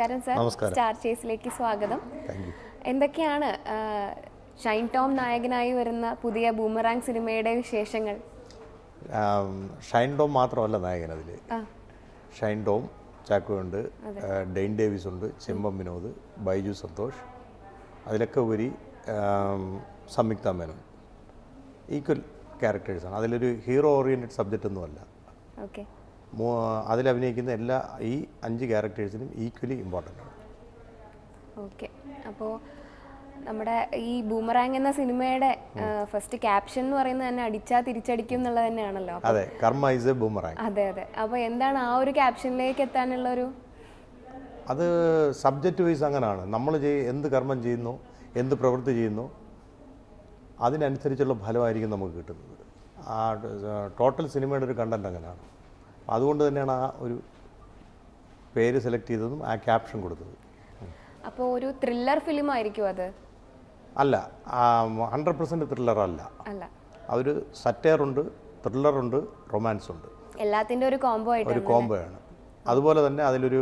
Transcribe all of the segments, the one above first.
നമസ്കാരം സർ നമസ്കാരം. സ്റ്റാർ ചേസിലേക്ക് സ്വാഗതം താങ്ക് യു എന്തൊക്കെയാണ് ആ, ഷൈൻ ടോം നായകനായി വരുന്ന പുതിയ ബൂമറാങ് സിനിമയുടെ വിശേഷങ്ങൾ ആം, ഷൈൻ ഡോം മാത്രമല്ല നായകൻ അതിൽ ആ ഷൈൻ ഡോം ചാക്കോയുണ്ട് ഡെയിൻ ഡേവിസ് ഉണ്ട് ചെമ്പം വിനോദ് ബൈജു സന്തോഷ് അതിലൊക്കെ ഉപരി ആം, സംയുക്ത മേനോൻ ഈക്വൽ ക്യാരക്ടേഴ്സാണ് അതിലൊരു ഹീറോ ഓറിയൻറ്റഡ് സബ്ജക്റ്റ് ഒന്നുമല്ല ഓക്കെ മൂ- അതിലഭിനയിക്കുന്ന എല്ലാ ഈ അഞ്ച് ക്യാരക്ടേഴ്സിനും ഈക്വലി ഇമ്പോർട്ടൻ്റ് ആണ് ഓക്കെ അപ്പോൾ നമ്മുടെ ഈ ബൂമറാങ് എന്ന സിനിമയുടെ ഫസ്റ്റ് ക്യാപ്ഷൻ എന്ന് പറയുന്നത് തന്നെ അടിച്ചാൽ തിരിച്ചടിക്കും എന്നുള്ളത് തന്നെയാണല്ലോ അതെ കർമ്മ ഇസ് എ ബൂമറാങ് അതെ അതെ അപ്പോൾ എന്താണ് ആ ഒരു ക്യാപ്ഷനിലേക്ക് എത്താനുള്ള ഒരു അത് സബ്ജക്റ്റ് വൈസ് അങ്ങനെയാണ് നമ്മൾ ചെയ് എന്ത് കർമ്മം ചെയ്യുന്നു എന്ത് പ്രവൃത്തി ചെയ്യുന്നു അതിനനുസരിച്ചുള്ള ഫലമായിരിക്കും നമുക്ക് കിട്ടുന്നത് ആ ടോട്ടൽ സിനിമയുടെ ഒരു കണ്ടന്റ് അങ്ങനെയാണ് അതുകൊണ്ട് തന്നെയാണ് ആ ഒരു പേര് സെലക്ട് ചെയ്തതും ആ ക്യാപ്ഷൻ കൊടുത്തത് അപ്പോൾ ഒരു ത്രില്ലർ ഫിലിം ആയിരിക്കും അത് അല്ല ഹൺഡ്രഡ് പെർസെൻറ്റ് ത്രില്ലർ അല്ല അല്ല അതൊരു സറ്റയറുണ്ട് ത്രില്ലറുണ്ട് റൊമാൻസ് ഉണ്ട് എല്ലാത്തിൻ്റെ ഒരു കോംബോ ഒരു ആയിട്ടാണ് കോംബോയാണ് അതുപോലെ തന്നെ അതിലൊരു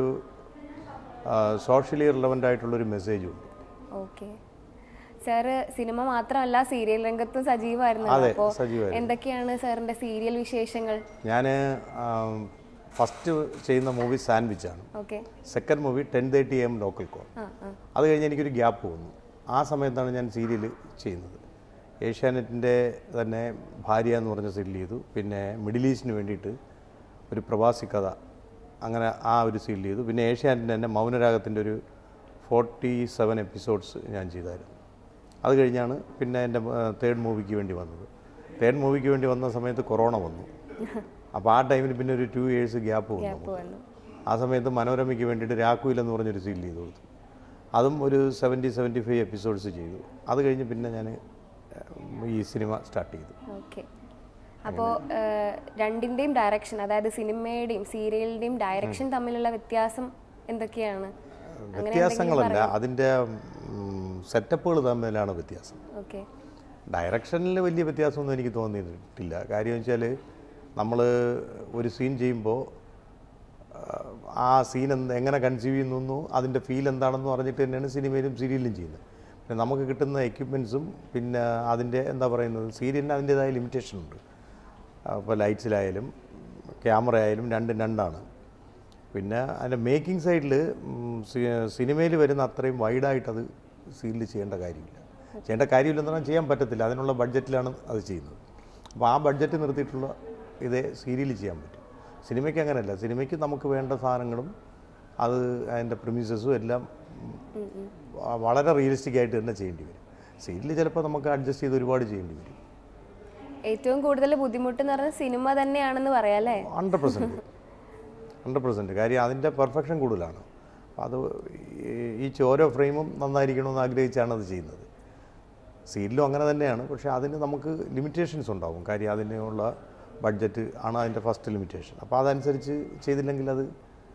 സോഷ്യലി റിലവൻ്റ് ആയിട്ടുള്ളൊരു മെസ്സേജും ഉണ്ട് ഓക്കെ സാറ് സിനിമ മാത്രമല്ല സീരിയൽ രംഗത്തും സജീവമായിരുന്നു അതെ, അപ്പോൾ സജീവമായിരുന്നു. എന്തൊക്കെയാണ് സാറിന്റെ സീരിയൽ വിശേഷങ്ങൾ ഞാൻ ഫസ്റ്റ് ചെയ്യുന്ന മൂവി സാൻഡ്വിച്ചാണ് okay second movie ten thirty M local call ആ ആ അത് കഴിഞ്ഞ് എനിക്കൊരു ഗ്യാപ്പ് വന്നു ആ സമയത്താണ് ഞാൻ സീരിയൽ ചെയ്യുന്നത് ഏഷ്യാനെറ്റിൻ്റെ തന്നെ ഭാര്യ എന്ന് പറഞ്ഞ സീരിയൽ ചെയ്തു പിന്നെ മിഡിൽ ഈസ്റ്റിന് വേണ്ടിയിട്ട് ഒരു പ്രവാസി കഥ അങ്ങനെ ആ ഒരു സീരിയൽ ചെയ്തു പിന്നെ ഏഷ്യാനെറ്റിൻ്റെ തന്നെ മൗനരാഗത്തിൻ്റെ ഒരു ഫോർട്ടി സെവൻ എപ്പിസോഡ്സ് ഞാൻ ചെയ്തായിരുന്നു അത് കഴിഞ്ഞാണ് പിന്നെ എൻ്റെ തേർഡ് മൂവിക്ക് വേണ്ടി വന്നത് തേർഡ് മൂവിക്ക് വേണ്ടി വന്ന സമയത്ത് കൊറോണ വന്നു അപ്പോൾ ആ ടൈമിൽ പിന്നെ ഒരു ടു ഇയേഴ്സ് ഗ്യാപ്പ് വന്നു ഗ്യാപ്പ് വന്നു ആ സമയത്ത് മനോരമയ്ക്ക് വേണ്ടിയിട്ട് രാക്കുയിൽ എന്ന് പറഞ്ഞൊരു സീരിയൽ ചെയ്ത് കൊടുത്തു അതും ഒരു സെവൻറ്റി സെവൻറ്റി ഫൈവ് എപ്പിസോഡ്സ് ചെയ്തു അത് കഴിഞ്ഞ് പിന്നെ ഞാൻ ഈ സിനിമ സ്റ്റാർട്ട് ചെയ്തു ഓക്കെ അപ്പോൾ രണ്ടിൻ്റെയും ഡയറക്ഷൻ അതായത് സിനിമയുടെയും സീരിയലിൻ്റെയും ഡയറക്ഷൻ തമ്മിലുള്ള വ്യത്യാസം എന്തൊക്കെയാണ് വ്യത്യാസങ്ങളല്ല അതിൻ്റെ സെറ്റപ്പുകൾ തമ്മിലാണ് വ്യത്യാസം ഓക്കെ ഡയറക്ഷനിൽ വലിയ വ്യത്യാസമൊന്നും എനിക്ക് തോന്നിയിട്ടില്ല കാര്യം വെച്ചാൽ നമ്മൾ ഒരു സീൻ ചെയ്യുമ്പോൾ ആ സീൻ എന്ത് എങ്ങനെ കൺസീവ് ചെയ്യുന്നു അതിൻ്റെ ഫീൽ എന്താണെന്ന് പറഞ്ഞിട്ട് തന്നെയാണ് സിനിമയിലും സീരിയലിലും ചെയ്യുന്നത് പിന്നെ നമുക്ക് കിട്ടുന്ന എക്യുപ്മെൻസും പിന്നെ അതിൻ്റെ എന്താ പറയുന്നത് സീരിയലിന് അതിൻ്റേതായ ലിമിറ്റേഷൻ ഉണ്ട് അപ്പോൾ ലൈറ്റ്സിലായാലും ക്യാമറ ആയാലും രണ്ടും രണ്ടാണ് പിന്നെ അതിൻ്റെ മേക്കിംഗ് സൈഡിൽ സിനിമയിൽ വരുന്ന അത്രയും വൈഡായിട്ടത് സീരിയൽ ചെയ്യേണ്ട കാര്യമില്ല ചെയ്യേണ്ട കാര്യമില്ലെന്ന് പറഞ്ഞാൽ ചെയ്യാൻ പറ്റത്തില്ല അതിനുള്ള ബഡ്ജറ്റിലാണ് അത് ചെയ്യുന്നത് അപ്പോൾ ആ ബഡ്ജറ്റ് നിർത്തിയിട്ടുള്ള ഇതേ സീരിയൽ ചെയ്യാൻ പറ്റും സിനിമയ്ക്ക് അങ്ങനെയല്ല സിനിമയ്ക്ക് നമുക്ക് വേണ്ട സാധനങ്ങളും അത് അതിൻ്റെ പ്രിമിസസും എല്ലാം ഉം, വളരെ റിയലിസ്റ്റിക് ആയിട്ട് തന്നെ ചെയ്യേണ്ടി വരും സീരിയൽ ചിലപ്പോൾ നമുക്ക് അഡ്ജസ്റ്റ് ചെയ്ത് ഒരുപാട് ചെയ്യേണ്ടി വരും ഏറ്റവും കൂടുതൽ ബുദ്ധിമുട്ട് എന്ന് പറഞ്ഞാൽ സിനിമ തന്നെയാണെന്ന് പറയാം അല്ലേ ഹൺഡ്രഡ് പെർസെൻറ്റ് ഹൺഡ്രഡ് പെർസെൻറ്റ് കാര്യം അതിൻ്റെ പെർഫെക്ഷൻ കൂടുതലാണ് അപ്പോൾ അത് ഈ- ഈ ഓരോ ഫ്രെയിമും നന്നായിരിക്കണമെന്ന് ആഗ്രഹിച്ചാണ് അത് ചെയ്യുന്നത് സീരിയലും അങ്ങനെ തന്നെയാണ് പക്ഷേ അതിന് നമുക്ക് ലിമിറ്റേഷൻസ് ഉണ്ടാവും കാര്യം അതിനുള്ള ബഡ്ജറ്റ് ആണ് അതിൻ്റെ ഫസ്റ്റ് ലിമിറ്റേഷൻ അപ്പോൾ അതനുസരിച്ച് ചെയ്തില്ലെങ്കിൽ അത്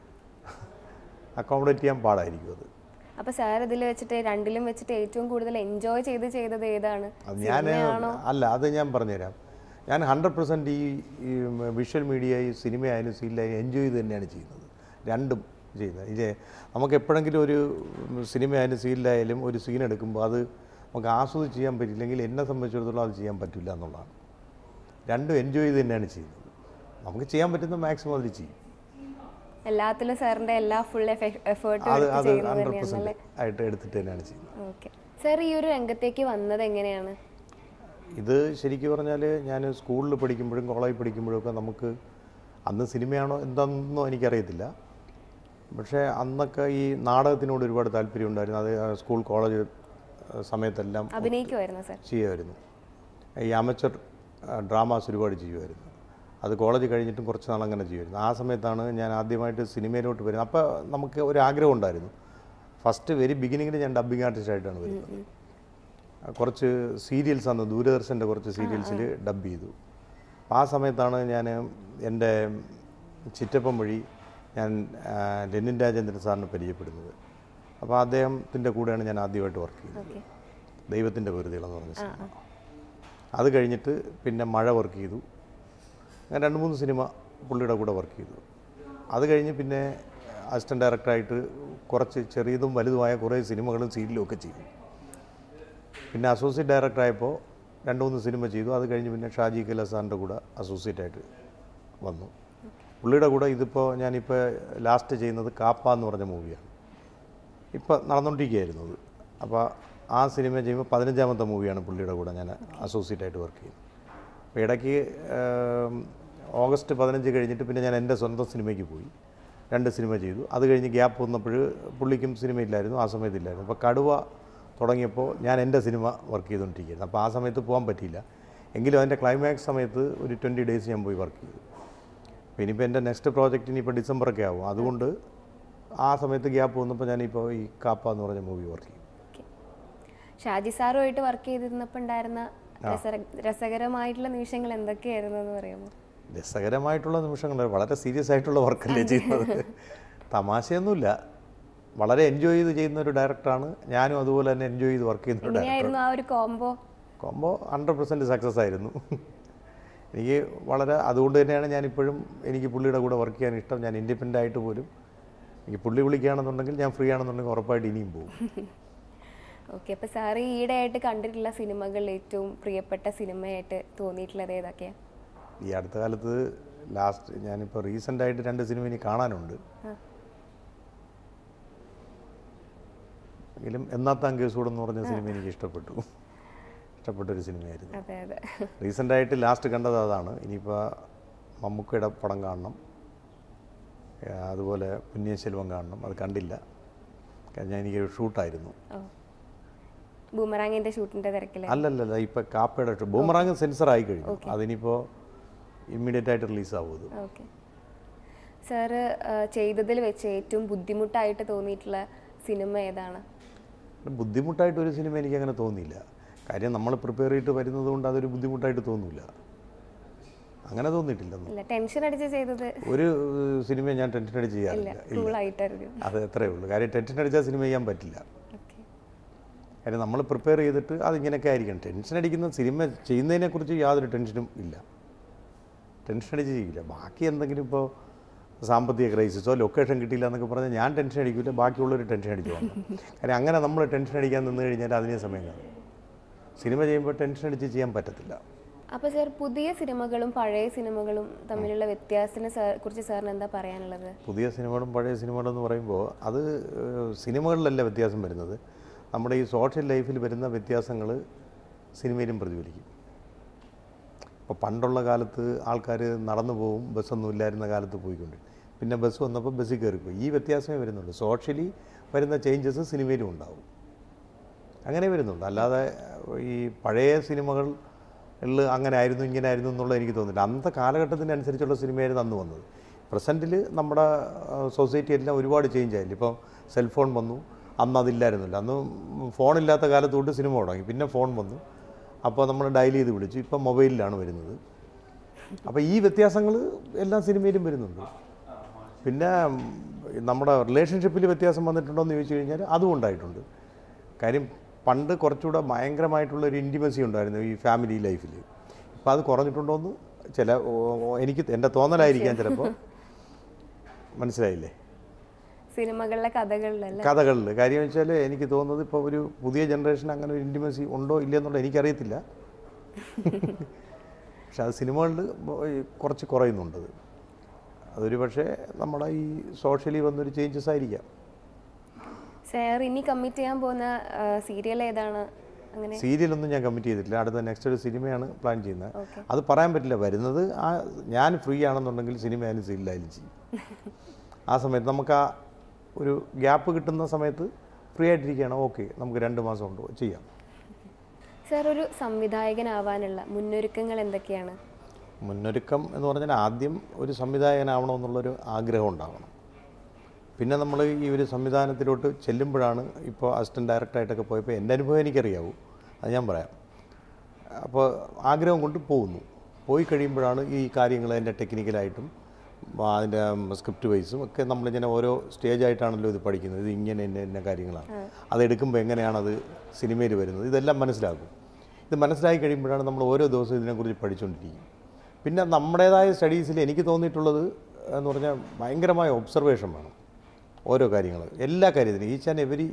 അക്കോമഡേറ്റ് ചെയ്യാൻ പാടായിരിക്കും അത് അപ്പോൾ സാർ ഇതിൽ വെച്ചിട്ട് രണ്ടിലും വെച്ചിട്ട് ഏറ്റവും കൂടുതൽ എൻജോയ് ചെയ്ത് ചെയ്തത് ഏതാണ് അത് ഞാൻ സിനിമയാണോ അല്ല അത് ഞാൻ പറഞ്ഞുതരാം ഞാൻ ഹൺഡ്രഡ് പെർസെൻറ്റ് ഈ ഈ വിഷ്വൽ മീഡിയ ഈ സിനിമയായാലും സീരിയലായാലും എൻജോയ് ചെയ്ത് തന്നെയാണ് ചെയ്യുന്നത് രണ്ടും ചെയ്യുന്നത് ഇത് നമുക്ക് എപ്പോഴെങ്കിലും ഒരു സിനിമയായാലും സീരിയലായാലും ഒരു സീൻ എടുക്കുമ്പോൾ അത് നമുക്ക് ആസ്വദിച്ച് ചെയ്യാൻ പറ്റില്ലെങ്കിൽ എന്നെ സംബന്ധിച്ചിടത്തോളം അത് ചെയ്യാൻ പറ്റില്ല എന്നുള്ളതാണ് രണ്ടും എൻജോയ് ചെയ്ത് തന്നെയാണ് ചെയ്യുന്നത് നമുക്ക് ചെയ്യാൻ പറ്റുന്ന മാക്സിമം അതിൽ ചെയ്യും എല്ലാത്തിലും സാറിന്റെ എല്ലാ ഫുൾ എഫേർട്ടും അത് എടുത്ത് അത് ചെയ്യുന്നത് ഹൺഡ്രഡ് തന്നെയാണല്ലേ പെർസെൻറ്റ് ആയിട്ട് എടുത്തിട്ട് തന്നെയാണ് ചെയ്യുന്നത് ഓക്കെ സാർ ഈ ഒരു രംഗത്തേക്ക് വന്നത് എങ്ങനെയാണ് ഇത് ശരിക്കും പറഞ്ഞാൽ ഞാൻ സ്കൂളിൽ പഠിക്കുമ്പോഴും കോളേജിൽ പഠിക്കുമ്പോഴും ഒക്കെ നമുക്ക് അന്ന് സിനിമയാണോ എന്താണെന്നോ എനിക്കറിയത്തില്ല പക്ഷേ അന്നൊക്കെ ഈ നാടകത്തിനോട് ഒരുപാട് താല്പര്യം ഉണ്ടായിരുന്നു അത് സ്കൂൾ കോളേജ് സമയത്തെല്ലാം അഭിനയിക്കുമായിരുന്നു സാർ ചെയ്യുമായിരുന്നു ഈ അമച്ചർ ഡ്രാമാസ് ഒരുപാട് ചെയ്യുമായിരുന്നു അത് കോളേജ് കഴിഞ്ഞിട്ടും കുറച്ച് നാൾ അങ്ങനെ ചെയ്യുമായിരുന്നു ആ സമയത്താണ് ഞാൻ ആദ്യമായിട്ട് സിനിമയിലോട്ട് വരുന്നത് അപ്പോൾ നമുക്ക് ഒരു ആഗ്രഹം ഉണ്ടായിരുന്നു ഫസ്റ്റ് വെരി ബിഗിനിങ്ങിൽ ഞാൻ ഡബ്ബിംഗ് ആർട്ടിസ്റ്റ് ആയിട്ടാണ് വരുന്നത് കുറച്ച് സീരിയൽസ് അന്ന് ദൂരദർശൻ്റെ കുറച്ച് സീരിയൽസിൽ ഡബ് ചെയ്തു അപ്പോൾ ആ സമയത്താണ് ഞാൻ എൻ്റെ ചിറ്റപ്പം വഴി ഞാൻ ആ, ലെനിൻ രാജേന്ദ്രൻ സാറിനെ പരിചയപ്പെടുന്നത് അപ്പോൾ അദ്ദേഹത്തിൻ്റെ കൂടെയാണ് ഞാൻ ആദ്യമായിട്ട് വർക്ക് ചെയ്തത് ഓക്കെ ദൈവത്തിൻ്റെ വെറുതെകളെന്ന് പറഞ്ഞ സിനിമ അത് കഴിഞ്ഞിട്ട് പിന്നെ മഴ വർക്ക് ചെയ്തു അങ്ങനെ രണ്ട് മൂന്ന് സിനിമ പുള്ളിയുടെ കൂടെ വർക്ക് ചെയ്തു അത് കഴിഞ്ഞ് പിന്നെ അസിസ്റ്റൻറ്റ് ഡയറക്ടറായിട്ട് കുറച്ച് ചെറിയതും വലുതുമായ കുറേ സിനിമകളും സീരിയലും ഒക്കെ ചെയ്തു പിന്നെ അസോസിയേറ്റ് ഡയറക്ടറായപ്പോൾ രണ്ട് മൂന്ന് സിനിമ ചെയ്തു അത് കഴിഞ്ഞ് പിന്നെ ഷാജി കൈലാസാറിൻ്റെ കൂടെ അസോസിയേറ്റ് ആയിട്ട് വന്നു പുള്ളിയുടെ കൂടെ ഇതിപ്പോൾ ഞാനിപ്പോൾ ലാസ്റ്റ് ചെയ്യുന്നത് കാപ്പ എന്ന് പറഞ്ഞ മൂവിയാണ് ഇപ്പോൾ നടന്നുകൊണ്ടിരിക്കുകയായിരുന്നു അത് അപ്പോൾ ആ സിനിമ ചെയ്യുമ്പോൾ പതിനഞ്ചാമത്തെ മൂവിയാണ് പുള്ളിയുടെ കൂടെ ഞാൻ അസോസിയേറ്റ് ആയിട്ട് വർക്ക് ചെയ്യുന്നത് അപ്പോൾ ഇടയ്ക്ക് ഏം, ഓഗസ്റ്റ് പതിനഞ്ച് കഴിഞ്ഞിട്ട് പിന്നെ ഞാൻ എൻ്റെ സ്വന്തം സിനിമയ്ക്ക് പോയി രണ്ട് സിനിമ ചെയ്തു അത് കഴിഞ്ഞ് ഗ്യാപ്പ് വന്നപ്പോൾ പുള്ളിക്കും സിനിമയില്ലായിരുന്നു ആ സമയത്തില്ലായിരുന്നു അപ്പോൾ കടുവ തുടങ്ങിയപ്പോൾ ഞാൻ എൻ്റെ സിനിമ വർക്ക് ചെയ്തുകൊണ്ടിരിക്കുകയായിരുന്നു അപ്പോൾ ആ സമയത്ത് പോകാൻ പറ്റിയില്ല എങ്കിലും അതിൻ്റെ ക്ലൈമാക്സ് സമയത്ത് ഒരു ട്വൻറ്റി ഡേയ്സ് ഞാൻ പോയി വർക്ക് ചെയ്തു അപ്പോൾ ഇനിയിപ്പോൾ എൻ്റെ നെക്സ്റ്റ് പ്രോജക്റ്റ് ഇനിയിപ്പോൾ ഡിസംബറൊക്കെ ആവും അതുകൊണ്ട് ആ സമയത്ത് ഗ്യാപ്പ് വന്നപ്പോൾ ഞാനിപ്പോൾ ഈ കാപ്പ എന്ന് പറഞ്ഞ മൂവി വർക്ക് ചെയ്യും ഓക്കെ ഷാജി സാറുമായിട്ട് വർക്ക് ചെയ്തിരുന്നപ്പോൾ ഉണ്ടായിരുന്ന രസര- രസകരമായിട്ടുള്ള നിമിഷങ്ങൾ എന്തൊക്കെയായിരുന്നു എന്ന് പറയാമോ രസകരമായിട്ടുള്ള നിമിഷങ്ങൾ വളരെ സീരിയസ് ആയിട്ടുള്ള വർക്കല്ലേ ചെയ്യുന്നത് തമാശയൊന്നുമില്ല വളരെ എൻജോയ് ചെയ്ത് ചെയ്യുന്ന ഒരു ഡയറക്ടറാണ് ഞാനും അതുപോലെ തന്നെ എൻജോയ് ചെയ്ത് വർക്ക് ചെയ്യുന്ന ഒരു ഡയറക്ടർ എങ്ങനെയായിരുന്നു ആ ഒരു combo combo hundred percent success ആയിരുന്നു എനിക്ക് വളരെ അതുകൊണ്ട് തന്നെയാണ് ഞാനിപ്പോഴും എനിക്ക് പുള്ളിയുടെ കൂടെ വർക്ക് ചെയ്യാൻ ഇഷ്ടം ഞാൻ ഇൻഡിപെൻഡൻ്റ് ആയിട്ട് പോലും എനിക്ക് പുള്ളി വിളിക്കുകയാണെന്നുണ്ടെങ്കിൽ ഞാൻ ഫ്രീ ആണെന്നുണ്ടെങ്കിൽ ഉറപ്പായിട്ട് ഇനിയും പോകും ഓക്കെ അപ്പോൾ സാറ് ഈയിടെ ആയിട്ട് കണ്ടിട്ടുള്ള സിനിമകളിൽ ഏറ്റവും പ്രിയപ്പെട്ട സിനിമയായിട്ട് തോന്നിയിട്ടുള്ളത് ഏതൊക്കെയാ ഈ അടുത്ത കാലത്ത് ലാസ്റ്റ് ഞാനിപ്പോൾ റീസെൻ്റ് ആയിട്ട് രണ്ട് സിനിമ ഇനി കാണാനുണ്ട് ആ. എങ്കിലും എന്നാത്താം കേസൂടെ എന്ന് പറഞ്ഞ സിനിമ എനിക്ക് ഇഷ്ടപ്പെട്ടു ഇഷ്ടപ്പെട്ടൊരു സിനിമയായിരുന്നു അതെ അതെ റീസെൻ്റ് ആയിട്ട് ലാസ്റ്റ് കണ്ടത് അതാണ് ഇനിയിപ്പോൾ മമ്മൂക്കയുടെ പടം കാണണം ഏ, അതുപോലെ പുണ്യ സെൽവം കാണണം അത് കണ്ടില്ല കാരണം ഞാൻ എനിക്കൊരു ഷൂട്ടായിരുന്നു ഓ ബൂമറാങ്ങിന്റെ ഷൂട്ടിന്റെ തിരക്കില് അല്ലല്ലല്ല ഇപ്പം കാപ്പയുടെ ഷൂ ബൂമറാങ് സെൻസർ ആയി കഴിഞ്ഞു അതിനിപ്പോൾ ഇമ്മീഡിയറ്റ് ആയിട്ട് റിലീസ് ആവും അത് ഓക്കെ സാറ് ചെയ്തതിൽ വെച്ച് ഏറ്റവും ബുദ്ധിമുട്ടായിട്ട് തോന്നിയിട്ടുള്ള സിനിമ ഏതാണ് ബുദ്ധിമുട്ടായിട്ട് ഒരു സിനിമ എനിക്ക് അങ്ങനെ തോന്നിയില്ല കാര്യം നമ്മൾ പ്രിപ്പയർ ചെയ്തിട്ട് വരുന്നത് കൊണ്ട് അതൊരു ബുദ്ധിമുട്ടായിട്ട് തോന്നില്ല അങ്ങനെ തോന്നിയിട്ടില്ലെന്ന് ഇല്ല ടെൻഷൻ അടിച്ച് ചെയ്തത് ഒരു ഏഹ്, സിനിമ ഞാൻ ടെൻഷൻ അടിച്ച് ഇല്ല ചെയ്യാറില്ല ഇല്ല കൂൾ ആയിട്ടായിരുന്നു അത് എത്രയേ ഉള്ളൂ കാര്യം ടെൻഷൻ അടിച്ചാൽ സിനിമ ചെയ്യാൻ പറ്റില്ല ഓക്കെ കാര്യം നമ്മൾ പ്രിപ്പയർ ചെയ്തിട്ട് അതിങ്ങനെയൊക്കെ ആയിരിക്കണം ടെൻഷൻ അടിക്കുന്ന സിനിമ ചെയ്യുന്നതിനെക്കുറിച്ച് യാതൊരു ടെൻഷനും ഇല്ല ടെൻഷൻ അടിച്ച് ചെയ്യില്ല ബാക്കി എന്തെങ്കിലും ഇപ്പോൾ സാമ്പത്തിക ക്രൈസിസോ ലൊക്കേഷൻ കിട്ടിയില്ല എന്നൊക്കെ പറഞ്ഞാൽ ഞാൻ ടെൻഷൻ അടിക്കില്ല ബാക്കിയുള്ളവർ ടെൻഷൻ അടിച്ചു പോകണം കാര്യം അങ്ങനെ നമ്മൾ ടെൻഷൻ അടിക്കാൻ നിന്ന് കഴിഞ്ഞാൽ അതിനെ സമയം കാണും സിനിമ ചെയ്യുമ്പോൾ ടെൻഷൻ അടിച്ച് ചെയ്യാൻ പറ്റത്തില്ല അപ്പോൾ സാർ പുതിയ സിനിമകളും പഴയ സിനിമകളും തമ്മിലുള്ള വ്യത്യാസത്തിനെ സാർ കുറിച്ച് സാറിന് എന്താ പറയാനുള്ളത് പുതിയ സിനിമകളും പഴയ സിനിമകളും എന്ന് പറയുമ്പോൾ അത് ഏഹ്, സിനിമകളിലല്ല വ്യത്യാസം വരുന്നത് നമ്മുടെ ഈ സോഷ്യൽ ലൈഫിൽ വരുന്ന വ്യത്യാസങ്ങൾ സിനിമയിലും പ്രതിഫലിക്കും ഇപ്പോൾ പണ്ടുള്ള കാലത്ത് ആൾക്കാർ നടന്നു പോകും ബസ്സൊന്നും ഇല്ലായിരുന്ന കാലത്ത് പോയിക്കൊണ്ട് പിന്നെ ബസ് വന്നപ്പോൾ ബസ്സിൽ കയറിപ്പോയി ഈ വ്യത്യാസമേ വരുന്നുള്ളൂ സോഷ്യലി വരുന്ന ചേഞ്ചസ് സിനിമയിലും ഉണ്ടാവും അങ്ങനെ വരുന്നുണ്ട് അല്ലാതെ ഈ പഴയ സിനിമകൾ അങ്ങനെ ആയിരുന്നു ഇങ്ങനെ ആയിരുന്നു എന്നുള്ളത് എനിക്ക് തോന്നുന്നില്ല അന്നത്തെ കാലഘട്ടത്തിനനുസരിച്ചുള്ള സിനിമയായിരുന്നു അന്ന് വന്നത് പ്രസൻറ്റിൽ നമ്മുടെ സൊസൈറ്റി എല്ലാം ഒരുപാട് ചേഞ്ച് ആയില്ല ഇപ്പോൾ സെൽഫോൺ വന്നു അന്ന് അതില്ലായിരുന്നില്ല അന്ന് ഫോണില്ലാത്ത കാലത്ത് തൊട്ട് സിനിമ തുടങ്ങി പിന്നെ ഫോൺ വന്നു അപ്പോൾ നമ്മൾ ഡയൽ ചെയ്ത് വിളിച്ചു ഇപ്പം മൊബൈലിലാണ് വരുന്നത് അപ്പോൾ ഈ വ്യത്യാസങ്ങൾ എല്ലാ സിനിമയിലും വരുന്നുണ്ട് പിന്നെ ഉം, നമ്മുടെ റിലേഷൻഷിപ്പിൽ വ്യത്യാസം വന്നിട്ടുണ്ടോ എന്ന് ചോദിച്ചു കഴിഞ്ഞാൽ അതും ഉണ്ടായിട്ടുണ്ട് കാര്യം പണ്ട് കുറച്ചുകൂടെ ഭയങ്കരമായിട്ടുള്ള ഒരു ഇൻറ്റിമസി ഉണ്ടായിരുന്നു ഈ ഫാമിലി ലൈഫിൽ ഇപ്പോൾ അത് കുറഞ്ഞിട്ടുണ്ടോ എന്ന് ചില ഓ- ഓ- എനിക്ക് എൻ്റെ തോന്നലായിരിക്കാം ചിലപ്പോൾ മനസ്സിലായില്ലേ സിനിമകളിലെ കഥകളിലല്ല കഥകളിൽ കാര്യം വെച്ചാൽ എനിക്ക് തോന്നുന്നത് ഇപ്പോൾ ഒരു പുതിയ ജനറേഷൻ അങ്ങനെ ഒരു ഇൻറ്റിമസി ഉണ്ടോ ഇല്ലയെന്നുള്ളത് എനിക്കറിയത്തില്ല പക്ഷെ അത് സിനിമകളിൽ കുറച്ച് കുറയുന്നുണ്ടത് അതൊരു പക്ഷേ നമ്മുടെ ഈ സോഷ്യലി വന്നൊരു ചേഞ്ചസ് ആയിരിക്കാം സാർ ഇനി കമ്മിറ്റ് ചെയ്യാൻ പോകുന്ന സീരിയൽ ഏതാണ് അങ്ങനെ സീരിയലൊന്നും ഞാൻ കമ്മിറ്റ് ചെയ്തിട്ടില്ല അടുത്ത നെക്സ്റ്റ് ഒരു സിനിമയാണ് പ്ലാൻ ചെയ്യുന്നത് ഓക്കെ അത് പറയാൻ പറ്റില്ല വരുന്നത് ആ ഞാൻ ഫ്രീ ആണെന്നുണ്ടെങ്കിൽ സിനിമ ആയാലും സീരിയലായാലും ചെയ്യും ആ സമയത്ത് നമുക്ക് ആ ഒരു ഗ്യാപ്പ് കിട്ടുന്ന സമയത്ത് ഫ്രീ ആയിട്ടിരിക്കുകയാണ് ഓക്കെ നമുക്ക് രണ്ട് മാസം കൊണ്ട് ചെയ്യാം സാർ ഒരു സംവിധായകനാവാനുള്ള മുന്നൊരുക്കങ്ങൾ എന്തൊക്കെയാണ് മുന്നൊരുക്കം എന്ന് പറഞ്ഞാൽ ആദ്യം ഒരു സംവിധായകനാവണമെന്നുള്ളൊരു ആഗ്രഹം ഉണ്ടാവണം പിന്നെ നമ്മൾ ഈ ഒരു സംവിധാനത്തിലോട്ട് ചെല്ലുമ്പോഴാണ് ഇപ്പോൾ അസിസ്റ്റൻറ്റ് ഡയറക്ടറായിട്ടൊക്കെ പോയപ്പോൾ എൻ്റെ അനുഭവം എനിക്കറിയാവൂ അത് ഞാൻ പറയാം അപ്പോൾ ആഗ്രഹം കൊണ്ട് പോകുന്നു പോയി കഴിയുമ്പോഴാണ് ഈ കാര്യങ്ങൾ അതിൻ്റെ ടെക്നിക്കലായിട്ടും ആ, അതിൻ്റെ സ്ക്രിപ്റ്റ് വൈസും ഒക്കെ നമ്മളിങ്ങനെ ഓരോ സ്റ്റേജായിട്ടാണല്ലോ ഇത് പഠിക്കുന്നത് ഇത് ഇങ്ങനെ ഇന്ന ഇന്ന കാര്യങ്ങളാണ് അതെടുക്കുമ്പോൾ എങ്ങനെയാണത് സിനിമയിൽ വരുന്നത് ഇതെല്ലാം മനസ്സിലാക്കും ഇത് മനസ്സിലാക്കി കഴിയുമ്പോഴാണ് നമ്മൾ ഓരോ ദിവസവും ഇതിനെക്കുറിച്ച് പഠിച്ചുകൊണ്ടിരിക്കും പിന്നെ നമ്മുടേതായ സ്റ്റഡീസിൽ എനിക്ക് തോന്നിയിട്ടുള്ളത് എന്ന് പറഞ്ഞാൽ ഭയങ്കരമായ ഒബ്സർവേഷൻ വേണം ഓരോ കാര്യങ്ങൾ എല്ലാ കാര്യത്തിനും ഈച്ച് ആൻഡ് എവരി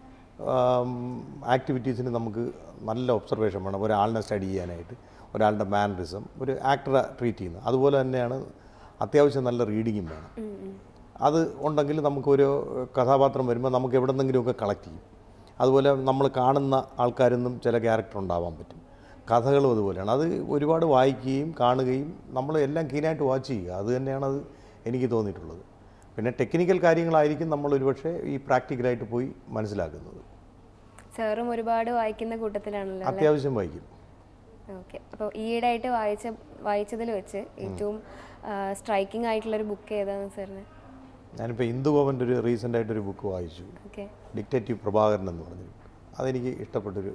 ആക്ടിവിറ്റീസിന് നമുക്ക് നല്ല ഒബ്സർവേഷൻ വേണം ഒരാളിനെ സ്റ്റഡി ചെയ്യാനായിട്ട് ഒരാളുടെ മാനറിസം ഒരു ആക്ടറെ ട്രീറ്റ് ചെയ്യുന്നത് അതുപോലെ തന്നെയാണ് അത്യാവശ്യം നല്ല റീഡിങ്ങും വേണം അത് ഉണ്ടെങ്കിൽ നമുക്കൊരു കഥാപാത്രം വരുമ്പോൾ നമുക്ക് എവിടെ നിന്നെങ്കിലുമൊക്കെ കളക്ട് ചെയ്യും അതുപോലെ നമ്മൾ കാണുന്ന ആൾക്കാരിൽ നിന്നും ചില ക്യാരക്ടർ ഉണ്ടാവാൻ പറ്റും കഥകളും അതുപോലെയാണ് അത് ഒരുപാട് വായിക്കുകയും കാണുകയും നമ്മൾ എല്ലാം കീനായിട്ട് വാച്ച് ചെയ്യുക അത് തന്നെയാണ് അത് എനിക്ക് തോന്നിയിട്ടുള്ളത് പിന്നെ ടെക്നിക്കൽ കാര്യങ്ങളായിരിക്കും നമ്മൾ ഒരുപക്ഷെ ഈ പ്രാക്ടിക്കലായിട്ട് പോയി മനസ്സിലാക്കുന്നത് സാറും ഒരുപാട് വായിക്കുന്ന കൂട്ടത്തിലാണല്ലോ അത്യാവശ്യം വായിക്കും ഓക്കെ അപ്പോൾ ഈയിടെയായിട്ട് വായിച്ച വായിച്ചതിൽ വെച്ച് ഏറ്റവും സ്ട്രൈക്കിംഗ് ആയിട്ടുള്ളൊരു ബുക്ക് ഏതാണെന്ന് സാറിന് ഞാനിപ്പോൾ ഇന്ദുഗോപൻ്റെ ഒരു റീസെൻ്റ് ആയിട്ടൊരു ബുക്ക് വായിച്ചു ഓക്കെ ഡിക്റ്റേറ്റീവ് പ്രഭാകരൻ എന്ന് പറഞ്ഞൊരു book. അതെനിക്ക് ഇഷ്ടപ്പെട്ടൊരു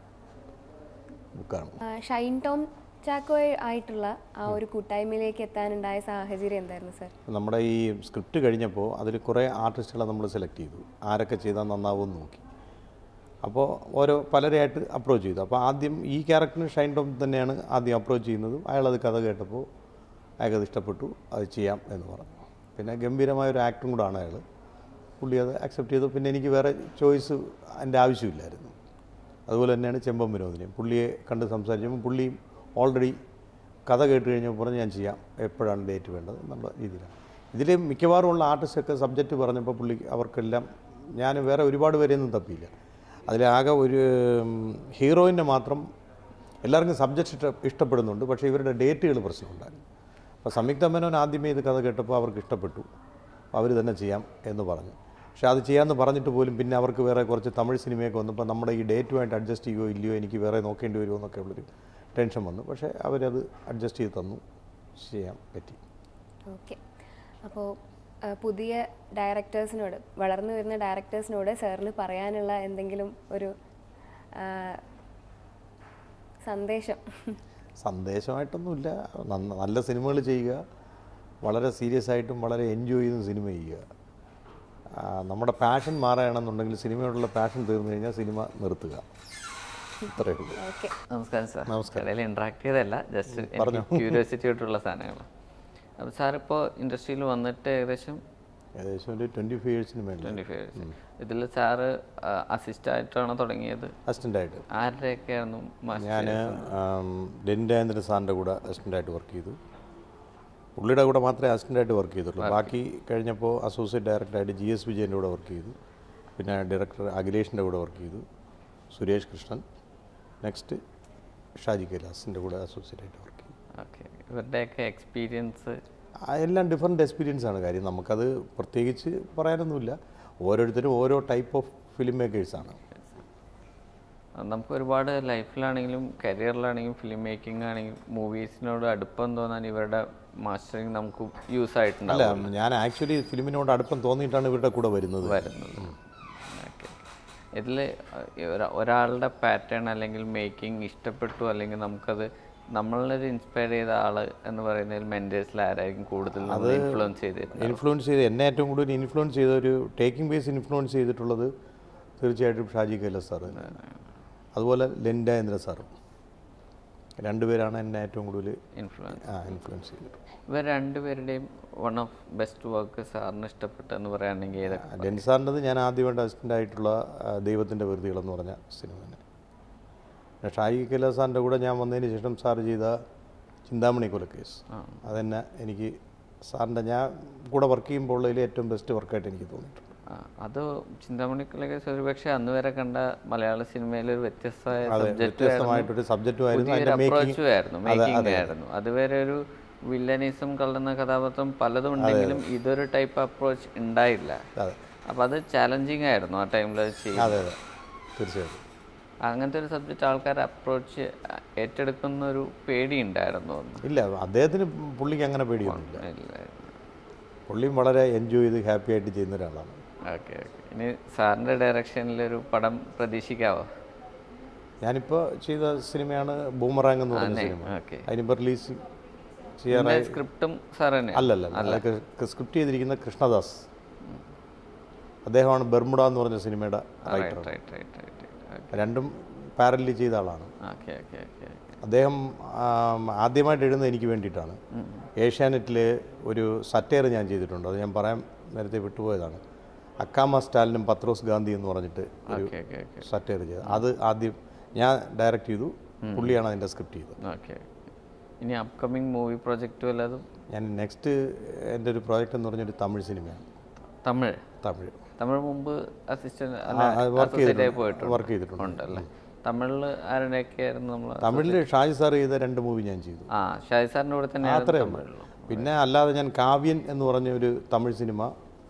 ബുക്കാണ് ഷൈൻ ടോം ചാക്കോ ആയിട്ടുള്ള ആ ഒരു കൂട്ടായ്മയിലേക്ക് എത്താനുണ്ടായ സാഹചര്യം എന്തായിരുന്നു സാർ നമ്മുടെ ഈ സ്ക്രിപ്റ്റ് കഴിഞ്ഞപ്പോൾ അതിൽ കുറേ ആർട്ടിസ്റ്റുകളെ നമ്മൾ സെലക്ട് ചെയ്തു ആരൊക്കെ ചെയ്താൽ നന്നാവുമെന്ന് നോക്കി അപ്പോൾ ഓരോ പലരെയായിട്ട് അപ്രോച്ച് ചെയ്തു അപ്പോൾ ആദ്യം ഈ ക്യാരക്ടറിന് ഷൈൻ ടോം തന്നെയാണ് ആദ്യം അപ്രോച്ച് ചെയ്യുന്നതും അയാളത് കഥ കേട്ടപ്പോൾ അയാൾക്കത് ഇഷ്ടപ്പെട്ടു അത് ചെയ്യാം എന്ന് പറഞ്ഞു പിന്നെ ഗംഭീരമായ ഒരു ആക്ടറും കൂടാണ് അയാൾ പുള്ളി അത് അക്സെപ്റ്റ് ചെയ്തു പിന്നെ എനിക്ക് വേറെ ചോയ്സ് എൻ്റെ ആവശ്യമില്ലായിരുന്നു അതുപോലെ തന്നെയാണ് ചെമ്പം വിനോദിനെയും പുള്ളിയെ കണ്ട് സംസാരിച്ചപ്പോൾ പുള്ളിയും ഓൾറെഡി കഥ കേട്ട് കഴിഞ്ഞപ്പോൾ പറഞ്ഞ് ഞാൻ ചെയ്യാം എപ്പോഴാണ് ഡേറ്റ് വേണ്ടത് എന്നുള്ള രീതിയിലാണ് ഇതിൽ മിക്കവാറും ഉള്ള ആർട്ടിസ്റ്റൊക്കെ സബ്ജക്റ്റ് പറഞ്ഞപ്പോൾ പുള്ളി അവർക്കെല്ലാം ഞാൻ വേറെ ഒരുപാട് പേരെയൊന്നും തപ്പിയില്ല അതിലാകെ ഒരു ഹീറോയിനെ മാത്രം എല്ലാവർക്കും സബ്ജക്റ്റ് ഇഷ്ട ഇഷ്ടപ്പെടുന്നുണ്ട് പക്ഷേ ഇവരുടെ ഡേറ്റുകൾ പ്രശ്നമുണ്ടായിരുന്നു അപ്പോൾ സംയുക്ത മേനോൻ ആദ്യമേ ഇത് കഥ കേട്ടപ്പോൾ അവർക്ക് ഇഷ്ടപ്പെട്ടു അവർ തന്നെ ചെയ്യാം എന്ന് പറഞ്ഞു പക്ഷേ അത് ചെയ്യാമെന്ന് പറഞ്ഞിട്ട് പോലും പിന്നെ അവർക്ക് വേറെ കുറച്ച് തമിഴ് സിനിമയൊക്കെ വന്നപ്പോൾ നമ്മുടെ ഈ ഡേറ്റുമായിട്ട് അഡ്ജസ്റ്റ് ചെയ്യുമോ ഇല്ലയോ എനിക്ക് വേറെ നോക്കേണ്ടി വരുമോ എന്നൊക്കെ ഉള്ളൊരു ടെൻഷൻ വന്നു പക്ഷേ അവരത് അഡ്ജസ്റ്റ് ചെയ്ത് തന്നു ചെയ്യാൻ പറ്റി ഓക്കെ അപ്പോൾ പുതിയ ഡയറക്ടേഴ്സിനോട് വളർന്നു വരുന്ന ഡയറക്ടേഴ്സിനോട് സാറിന് പറയാനുള്ള എന്തെങ്കിലും ഒരു ആ, സന്ദേശം സന്ദേശമായിട്ടൊന്നുമില്ല നന്ന- നല്ല സിനിമകൾ ചെയ്യുക വളരെ സീരിയസ് ആയിട്ടും വളരെ എൻജോയ് ചെയ്തും സിനിമ ചെയ്യുക ആ, നമ്മുടെ പാഷൻ മാറുകയാണെന്നുണ്ടെങ്കിൽ സിനിമയോടുള്ള പാഷൻ തീർന്നു കഴിഞ്ഞാൽ സിനിമ നിർത്തുക ഇത്രയേ ഉള്ളൂ ഓക്കെ നമസ്കാരം സാർ നമസ്കാരം. ഇടയിൽ ഇന്ററാക്ട് ചെയ്തതല്ല ജസ്റ്റ് എനിക്ക് ക്യൂരിയോസിറ്റി ആയിട്ടുള്ള സാധനങ്ങൾ അപ്പോൾ സാർ ഇപ്പോൾ ഇൻഡസ്ട്രിയിൽ വന്നിട്ട് ഏകദേശം ഏകദേശം ഒരു ട്വൻറ്റി ഫൈവ് ഇയേഴ്സിന് മേളിൽ ട്വൻറ്റി ഫൈവ് ഇയേഴ്സ് ഇതിൽ സാറ് അസിസ്റ്റ് ആയിട്ടാണോ തുടങ്ങിയത് അസിസ്റ്റൻ്റായിട്ട് ആരുടെയൊക്കെ ആയിരുന്നു മാസ്റ്റർ ഞാൻ ഡെൻഡാന്ദ്രൻ സാറിൻ്റെ കൂടെ അസിസ്റ്റൻ്റായിട്ട് വർക്ക് ചെയ്തു പുള്ളിയുടെ കൂടെ മാത്രമേ അസിസ്റ്റൻ്റായിട്ട് വർക്ക് ചെയ്തുള്ളൂ ബാക്കി കഴിഞ്ഞപ്പോൾ അസോസിയേറ്റ് ഡയറക്ടറായിട്ട് ജി എസ് വിജയൻ്റെ കൂടെ വർക്ക് ചെയ്തു പിന്നെ ഡയറക്ടർ അഖിലേഷിൻ്റെ കൂടെ വർക്ക് ചെയ്തു സുരേഷ് കൃഷ്ണൻ നെക്സ്റ്റ് ഷാജി കൈലാസിൻ്റെ കൂടെ അസോസിയേറ്റ് ആയിട്ട് വർക്ക് ചെയ്തു ഓക്കെ ഇവരുടെയൊക്കെ എക്സ്പീരിയൻസ് ആ, എല്ലാം ഡിഫറെൻറ്റ് എക്സ്പീരിയൻസ് ആണ് കാര്യം നമുക്കത് പ്രത്യേകിച്ച് പറയാനൊന്നുമില്ല ഓരോരുത്തരും ഓരോ ടൈപ്പ് ഓഫ് ഫിലിം മേക്കേഴ്സാണ് നമുക്ക് ഒരുപാട് ലൈഫിലാണെങ്കിലും കരിയറിലാണെങ്കിലും ഫിലിം മേക്കിംഗ് ആണെങ്കിലും മൂവീസിനോട് അടുപ്പം തോന്നാൻ ഇവരുടെ മാസ്റ്ററിങ് നമുക്ക് യൂസ് അല്ല ആയിട്ടുണ്ടാവും ഞാൻ ആക്ച്വലി ഫിലിമിനോട് അടുപ്പം തോന്നിയിട്ടാണ് ഇവരുടെ കൂടെ വരുന്നത് വരുന്നത് ഓക്കെ ഇതിൽ ഒരാളുടെ പാറ്റേൺ അല്ലെങ്കിൽ മേക്കിംഗ് ഇഷ്ടപ്പെട്ടു അല്ലെങ്കിൽ നമുക്കത് നമ്മളൊരു ഇൻസ്പയർ ചെയ്ത ആള് എന്ന് പറയുന്നതിൽ മെൻറ്റേഴ്സിൽ ആരായിരിക്കും കൂടുതൽ ഇൻഫ്ലുവൻസ് ചെയ്തിരുന്നത് ഇൻഫ്ലുവൻസ് ചെയ്ത് എന്നെ ഏറ്റവും കൂടുതൽ ഇൻഫ്ലുവൻസ് ചെയ്ത ഒരു ടേക്കിംഗ് ബേസ് ഇൻഫ്ലുവൻസ് ചെയ്തിട്ടുള്ളത് തീർച്ചയായിട്ടും ഷാജി കൈലാസ് സാറ് അതുപോലെ ലെൻഡേന്ദ്ര സാറും രണ്ടുപേരാണ് എന്നെ ഏറ്റവും കൂടുതൽ ഇൻഫ്ലുവൻസ് ഇൻഫ്ലുവൻസ് ചെയ്തിട്ടുള്ളത് ഇവർ രണ്ടുപേരുടെയും വൺ ഓഫ് ബെസ്റ്റ് വർക്ക് സാറിന് ഇഷ്ടപ്പെട്ടെന്ന് പറയുകയാണെങ്കിൽ ഏതൊക്കെ ലെൻ സാറിൻ്റെത് ഞാൻ ആദ്യമായിട്ട് അസിസ്റ്റൻ്റ് ആയിട്ടുള്ള ആ, ദൈവത്തിൻ്റെ വെറുതികളെന്ന് പറഞ്ഞ സിനിമ തന്നെ പിന്നെ ഷാജി കൈലാസ് സാറിൻ്റെ കൂടെ ഞാൻ വന്നതിന് ശേഷം സാർ ചെയ്ത ചിന്താമണി കൊലക്കേസ് അതെന്നെ എനിക്ക് സാറിൻ്റെ ഞാൻ കൂടെ വർക്ക് ചെയ്യുമ്പോൾ ഉള്ളതിൽ ഏറ്റവും ബെസ്റ്റ് വർക്കായിട്ട് എനിക്ക് തോന്നിയിട്ടുണ്ട് ആ, അത് ചിന്താമണിക്കുള്ള ഒരുപക്ഷെ അന്ന് വരെ കണ്ട മലയാള സിനിമയിൽ ഒരു വ്യത്യസ്തമായ സബ്ജക്റ്റ് വ്യത്യസ്തമായിട്ടൊരു സബ്ജക്റ്റുമായിരുന്നു പുതിയൊരു അതിൻ്റെ മേക്കിംഗ് അപ്രോച്ചും ആയിരുന്നു മേക്കിംഗ് ആയിരുന്നു അതുവരെ ഒരു വില്ലനിസം കലർന്ന കഥാപാത്രം പലതും ഉണ്ടെങ്കിലും ഇതൊരു ടൈപ്പ് അപ്രോച്ച് ഉണ്ടായില്ല അതെ അപ്പൊ അത് ചാലഞ്ചിങ് ആയിരുന്നു ആ ടൈമിൽ അത് ചെയ്യും അതെ അതെ തീർച്ചയായിട്ടും അങ്ങനത്തെ ഒരു സബ്ജക്റ്റ് ആൾക്കാർ അപ്രോച്ച് ഏറ്റെടുക്കുന്ന ഒരു പേടി ഉണ്ടായിരുന്നു തോന്നുന്നു ഇല്ല അദ്ദേഹത്തിന് പുള്ളിക്ക് അങ്ങനെ പേടിയൊന്നുമില്ല ഇല്ല. പുള്ളിയും വളരെ എൻജോയ് ചെയ്ത് ഹാപ്പി ആയിട്ട് ചെയ്യുന്ന ഒരാളാണ് ഓക്കെ ഓക്കെ ഇനി സാറിന്റെ ഡയറക്ഷനിൽ ഒരു പടം പ്രതീക്ഷിക്കാവോ ഞാനിപ്പോൾ ചെയ്ത സിനിമയാണ് ബൂമറാങ് എന്ന് പറയുന്ന സിനിമ ഓക്കെ അതിനിപ്പോൾ റിലീസ് ചെയ്യാറായി സ്ക്രിപ്റ്റും സാർ തന്നെ അല്ലല്ല അതൊക്കെ സ്ക്രിപ്റ്റ് ചെയ്തിരിക്കുന്ന കൃഷ്ണദാസ് അദ്ദേഹമാണ് ബെർമുഡ എന്ന് പറഞ്ഞ സിനിമയുടെ റൈറ്റർ റൈറ്റ് റൈറ്റ് റൈറ്റ് രണ്ടും പാരലി ചെയ്ത ആളാണ് ഓക്കെ ഓക്കെ ഓക്കെ അദ്ദേഹം ആം, ആദ്യമായിട്ട് എഴുതുന്നത് എനിക്ക് വേണ്ടിയിട്ടാണ് ഏഷ്യാനെറ്റിൽ ഒരു സറ്റയർ ഞാൻ ചെയ്തിട്ടുണ്ട് അത് ഞാൻ പറയാൻ നേരത്തെ വിട്ടുപോയതാണ് അക്കാമ സ്റ്റാലിനും പത്രോസ് ഗാന്ധി എന്ന് പറഞ്ഞിട്ട് ഒരു ഓക്കെ ഓക്കെ ഓക്കെ സറ്റയർ ചെയ്തത് അത് ആദ്യം ഞാൻ ഡയറക്റ്റ് ചെയ്തു പുള്ളിയാണ് അതിൻ്റെ സ്ക്രിപ്റ്റ് ചെയ്തത് ഓക്കെ ഇനി അപ്കമിങ് മൂവി പ്രൊജക്റ്റ് വല്ലതും ഞാൻ നെക്സ്റ്റ് എൻ്റെ ഒരു പ്രോജക്റ്റ് എന്ന് പറഞ്ഞൊരു തമിഴ് സിനിമയാണ് തമിഴ് തമിഴ് തമിഴ് മുമ്പ് അസിസ്റ്റന്റ് അല്ല ആ, അത് work associate ആയി ചെയ്തിട്ടുണ്ട്. പോയിട്ടുണ്ട് Work ചെയ്തിട്ടുണ്ട്. ഉണ്ടല്ലേ തമിഴിൽ ആരുടെയൊക്കെ ആയിരുന്നു നമ്മൾ തമിഴിൽ ഷാജി സാർ ചെയ്ത രണ്ട് മൂവി ഞാൻ ചെയ്തു ആ ഷാജി സാറിന്റെ കൂടെ തന്നെ അത്രേ ഉള്ളൂ പിന്നെ അല്ലാതെ ഞാൻ കാവ്യൻ എന്ന് പറഞ്ഞ ഒരു തമിഴ് സിനിമ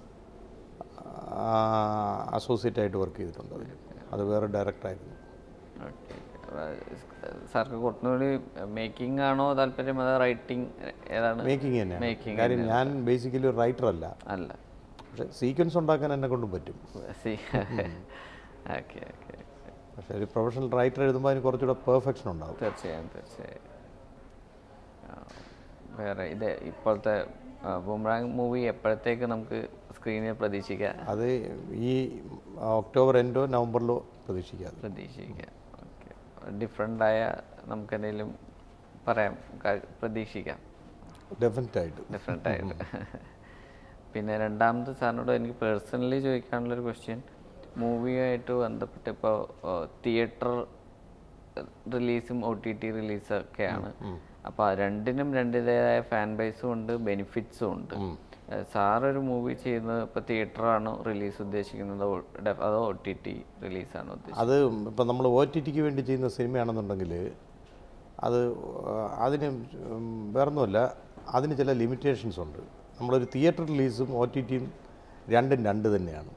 അസോസിയേറ്റ് ആയിട്ട് വർക്ക് ചെയ്തിട്ടുണ്ട് അതിൽ അത് വേറെ ഡയറക്ടറായിരുന്നു ഓക്കെ സാർക്ക് കുറച്ചുകൂടി മേക്കിംഗ് ആണോ താല്പര്യം അതോ റൈറ്റിംഗ് ഏതാണ് മേക്കിംഗ് തന്നെയാണ് Making കാര്യം ഞാൻ ബേസിക്കലി ഒരു റൈറ്റർ അല്ല അല്ല പക്ഷെ സീക്വൻസ് ഉണ്ടാക്കാൻ എന്നെ കൊണ്ടും പറ്റും ഓക്കെ ഓക്കെ പക്ഷെ ഒരു പ്രൊഫഷണൽ റൈറ്റർ എഴുതുമ്പോൾ അതിന് കുറച്ചുകൂടെ പെർഫെക്ഷൻ ഉണ്ടാവും തീർച്ചയായും തീർച്ചയായും ആ, വേറെ ഇത് ഇപ്പോഴത്തെ ബുംറാങ് മൂവി എപ്പോഴത്തേക്ക് നമുക്ക് സ്ക്രീനിൽ പ്രതീക്ഷിക്കാം അത് ഈ ഒക്ടോബർ എൻഡോ നവംബറിലോ പ്രതീക്ഷിക്കാതെ പ്രതീക്ഷിക്കാം ഓക്കെ ഡിഫറെൻ്റ് ആയ നമുക്ക് എന്തെങ്കിലും പറയാം ക- പ്രതീക്ഷിക്കാം ഡെഫിനറ്റ് ആയിട്ട് ഡിഫറെൻ്റ് ആയിട്ട് പിന്നെ രണ്ടാമത് സാറിനോട് എനിക്ക് പേഴ്സണലി ചോദിക്കാനുള്ളൊരു ക്വസ്റ്റ്യൻ മൂവിയായിട്ട് ബന്ധപ്പെട്ട് ഇപ്പോൾ തിയേറ്റർ റിലീസും ഒ ടി ടി റിലീസും ഒക്കെയാണ് അപ്പോൾ രണ്ടിനും രണ്ടിൻ്റെതായ ഫാൻ ബേസും ഉണ്ട് ബെനിഫിറ്റ്സും ഉണ്ട് സാർ ഒരു മൂവി ചെയ്യുന്നത് ഇപ്പോൾ തിയേറ്ററാണോ റിലീസ് ഉദ്ദേശിക്കുന്നത് ഓ- ഡെഫ്- അതോ ഒ ടി ടി റിലീസാണോ ഉദ്ദേശിക്കുന്നത് അത് ഇപ്പം നമ്മൾ ഒ ടി ടിക്ക് വേണ്ടി ചെയ്യുന്ന സിനിമയാണെന്നുണ്ടെങ്കിൽ അത് ആ, അതിന് ഉം, വേറൊന്നുമല്ല അതിന് ചില ലിമിറ്റേഷൻസ് ഉണ്ട് നമ്മളൊരു തിയേറ്റർ റിലീസും ഒ ടി ടിയും രണ്ടും രണ്ട് തന്നെയാണ്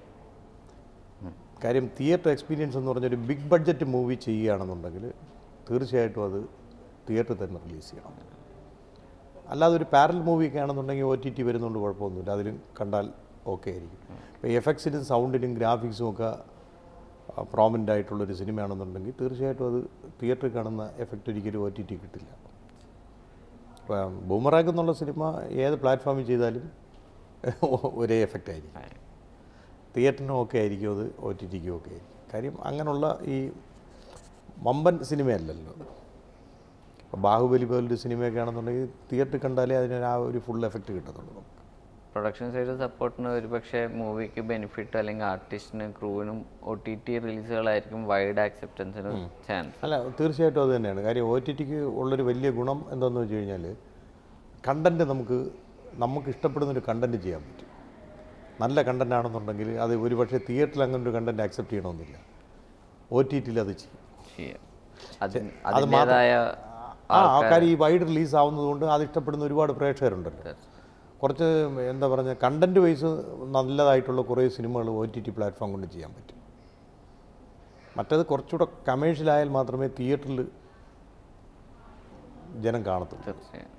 കാര്യം തിയേറ്റർ എക്സ്പീരിയൻസ് എന്ന് പറഞ്ഞൊരു ബിഗ് ബഡ്ജറ്റ് മൂവി ചെയ്യുകയാണെന്നുണ്ടെങ്കിൽ തീർച്ചയായിട്ടും അത് തിയേറ്ററിൽ തന്നെ റിലീസ് ചെയ്യണം അല്ലാതെ ഒരു പാരൽ മൂവിയൊക്കെ ആണെന്നുണ്ടെങ്കിൽ ഒ ടി ടി വരുന്നതുകൊണ്ട് കുഴപ്പമൊന്നുമില്ല അതിലും കണ്ടാൽ ഓക്കെ ആയിരിക്കും ഇപ്പോൾ എഫക്ട്സിനും സൗണ്ടിനും ഗ്രാഫിക്സും ഒക്കെ പ്രോമിൻ്റ് ആയിട്ടുള്ളൊരു സിനിമയാണെന്നുണ്ടെങ്കിൽ തീർച്ചയായിട്ടും അത് തിയേറ്ററിൽ കാണുന്ന എഫക്റ്റ് ഒരിക്കലും ഒ ടി ടി കിട്ടില്ല ഇപ്പം ബൂമറാഗ് എന്നുള്ള സിനിമ ഏത് പ്ലാറ്റ്ഫോമിൽ ചെയ്താലും ഒരേ എഫക്റ്റ് ആയിരിക്കും തിയേറ്ററിനും ഒക്കെ ആയിരിക്കും അത് ഒ ടി ടിക്കും ഒക്കെ ആയിരിക്കും കാര്യം അങ്ങനെയുള്ള ഈ വമ്പൻ സിനിമയല്ലല്ലോ അത് ഇപ്പോൾ ബാഹുബലി പോലൊരു സിനിമയൊക്കെ ആണെന്നുണ്ടെങ്കിൽ തിയേറ്ററിൽ കണ്ടാലേ അതിന് ആ ഒരു ഫുൾ എഫക്റ്റ് കിട്ടത്തുള്ളൂ നമുക്ക് പ്രൊഡക്ഷൻ സൈഡ് സപ്പോർട്ടിന് ഒരുപക്ഷെ മൂവിക്ക് ബെനിഫിറ്റ് അല്ലെങ്കിൽ ആർട്ടിസ്റ്റിന് ക്രൂവിനും ഒ ടി ടി റിലീസുകളായിരിക്കും വൈഡ് ആക്സെപ്റ്റൻസിന് ചാൻസ് അല്ല തീർച്ചയായിട്ടും അത് തന്നെയാണ് കാര്യം ഒ ടി ടിക്ക് ഉള്ളൊരു വലിയ ഗുണം എന്താണെന്ന് വെച്ച് കഴിഞ്ഞാൽ കണ്ടൻറ്റ് നമുക്ക് നമുക്ക് ഇഷ്ടപ്പെടുന്നൊരു കണ്ടൻറ്റ് ചെയ്യാൻ പറ്റും നല്ല കണ്ടൻ്റ് ആണെന്നുണ്ടെങ്കിൽ അത് ഒരുപക്ഷെ തിയേറ്ററിൽ അങ്ങനെ ഒരു കണ്ടൻറ്റ് ആക്സെപ്റ്റ് ചെയ്യണമെന്നില്ല ഒ ടി ടിയിൽ അത് ചെയ്യും ചെയ്യാം അതിന് അതിൻ്റെതായ ആ ആൾക്കാർ ഈ വൈഡ് റിലീസ് ആവുന്നതുകൊണ്ട് അത് ഇഷ്ടപ്പെടുന്ന ഒരുപാട് പ്രേക്ഷകരുണ്ടല്ലോ കുറച്ച് എന്താ പറയുക കണ്ടൻറ്റ് വൈസ് നല്ലതായിട്ടുള്ള കുറേ സിനിമകൾ ഒ ടി ടി പ്ലാറ്റ്ഫോം കൊണ്ട് ചെയ്യാൻ പറ്റും മറ്റത് കുറച്ചുകൂടെ കമേഴ്ഷ്യലായാൽ മാത്രമേ തിയേറ്ററിൽ ജനം കാണത്തുള്ളൂ തീർച്ചയായും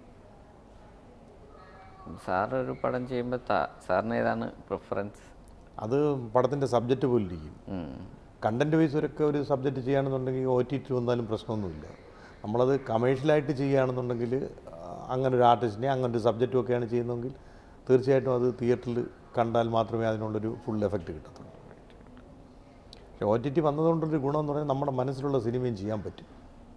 സാർ ഒരു പടം ചെയ്യുമ്പോൾ സാറിന് ഏതാണ് പ്രിഫറൻസ് അത് പടത്തിൻ്റെ സബ്ജക്റ്റ് പോലും ഇരിക്കും കണ്ടൻറ്റ് വൈസ് ഒക്കെ ഒരു സബ്ജക്റ്റ് ചെയ്യുകയാണെന്നുണ്ടെങ്കിൽ ഒ ടി ടി വന്നാലും പ്രശ്നമൊന്നുമില്ല നമ്മളത് കമേഴ്ഷ്യലായിട്ട് ചെയ്യുകയാണെന്നുണ്ടെങ്കിൽ ആ, അങ്ങനെ ഒരു ആർട്ടിസ്റ്റിനെ അങ്ങനെ ഒരു സബ്ജക്റ്റും ഒക്കെയാണ് ചെയ്യുന്നതെങ്കിൽ തീർച്ചയായിട്ടും അത് തിയേറ്ററിൽ കണ്ടാൽ മാത്രമേ അതിനുള്ളൊരു ഫുൾ എഫക്റ്റ് കിട്ടത്തുള്ളൂ പക്ഷേ ഒ ടി ടി വന്നതുകൊണ്ടൊരു ഗുണം എന്ന് പറഞ്ഞാൽ നമ്മുടെ മനസ്സിലുള്ള സിനിമയും ചെയ്യാൻ പറ്റും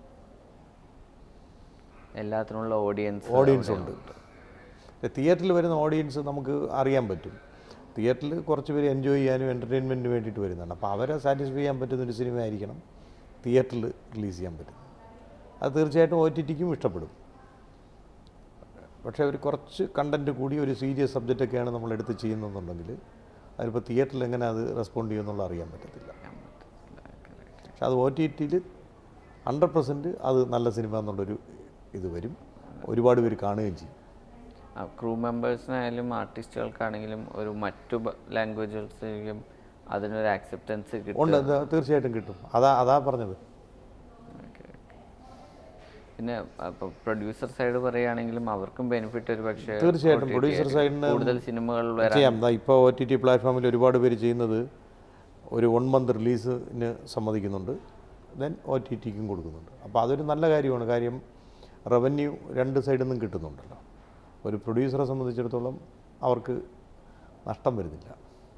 എല്ലാത്തിനുള്ള ഓഡിയൻസ് ഓഡിയൻസ് ഉണ്ട് തിയേറ്ററിൽ വരുന്ന ഓഡിയൻസ് നമുക്ക് അറിയാൻ പറ്റും തിയേറ്ററിൽ കുറച്ച് പേര് എൻജോയ് ചെയ്യാനും എൻ്റർടൈൻമെൻറ്റിന് വേണ്ടിയിട്ട് വരുന്നതാണ് അപ്പോൾ അവരെ സാറ്റിസ്ഫൈ ചെയ്യാൻ പറ്റുന്ന ഒരു സിനിമ ആയിരിക്കണം തിയേറ്ററിൽ റിലീസ് ചെയ്യാൻ പറ്റും അത് തീർച്ചയായിട്ടും ഒ ടി ടിക്കും ഇഷ്ടപ്പെടും പക്ഷേ ഒരു കുറച്ച് കണ്ടൻറ്റ് കൂടി ഒരു സീരിയസ് സബ്ജക്റ്റൊക്കെയാണ് നമ്മൾ എടുത്ത് ചെയ്യുന്നതെന്നുണ്ടെങ്കിൽ അതിലിപ്പോൾ തിയേറ്ററിൽ എങ്ങനെ അത് റെസ്പോണ്ട് ചെയ്യുമെന്നുള്ള അറിയാൻ പറ്റത്തില്ല പക്ഷെ അത് ഒ ടി ടിയിൽ ഹൺഡ്രഡ് പെർസെൻറ്റ് അത് നല്ല സിനിമ എന്നുള്ളൊരു ഇത് വരും ഒരുപാട് പേര് കാണുകയും ചെയ്യും ക്രൂ മെമ്പേഴ്സിനായാലും ആർട്ടിസ്റ്റുകൾക്കാണെങ്കിലും ഒരു മറ്റു ലാംഗ്വേജുകൾക്കും അതിനൊരു ആക്സെപ്റ്റൻസ് കിട്ടും ഉണ്ട് അത് തീർച്ചയായിട്ടും കിട്ടും അതാ അതാ പറഞ്ഞത് പിന്നെ അപ്പോൾ പ്രൊഡ്യൂസർ സൈഡ് പറയുകയാണെങ്കിലും അവർക്കും ബെനിഫിറ്റ് ഒരു പക്ഷേ തീർച്ചയായിട്ടും producer side ന് കൂടുതൽ സിനിമകൾ വരാൻ ചെയ്യാം ദാ ഇപ്പോൾ ഒ ടി ടി പ്ലാറ്റ്ഫോമിൽ ഒരുപാട് പേര് ചെയ്യുന്നത് ഒരു വൺ മന്ത് റിലീസിന് സമ്മതിക്കുന്നുണ്ട് ദെൻ ഒ ടി ടിക്കും കൊടുക്കുന്നുണ്ട് അപ്പോൾ അതൊരു നല്ല കാര്യമാണ് കാര്യം റവന്യൂ രണ്ട് സൈഡിൽ നിന്നും കിട്ടുന്നുണ്ടല്ലോ ഒരു പ്രൊഡ്യൂസറെ സംബന്ധിച്ചിടത്തോളം അവർക്ക് നഷ്ടം വരുന്നില്ല